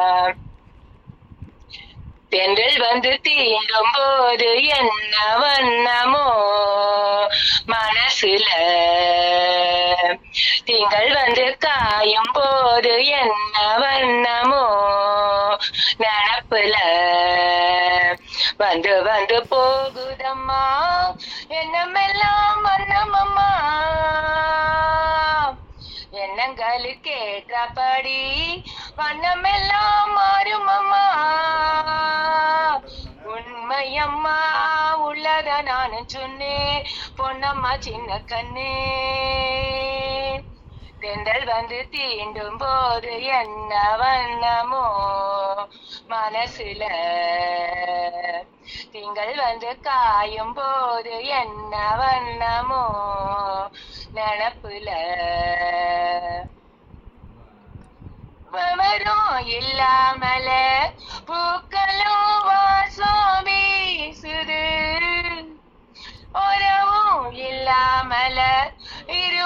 தென்றல் வந்து தீண்டும் போது என்ன வண்ணமோ மனசுல திங்கள் வந்து காயும் போது என்ன வண்ணமோ நினப்புல வந்து வந்து போகுதம்மா என்னமெல்லாம் வண்ணமம்மா எண்ணங்களுக்கு ஏற்றபடி வண்ணமெல்லாம் மாறுமம்மா உண்மையம்மா உள்ளத நானும் சொன்னேன் பொன்னம்மா சின்ன கண்ணே தென்றல் வந்து தீண்டும் போது என்ன வண்ணமோ மனசுல திங்கள் வந்து காயும் போது என்ன வண்ணமோ நினப்புல விவரம் இல்லாமல பூக்களும் வாசம் வீசுது உறவும் இல்லாமல இரு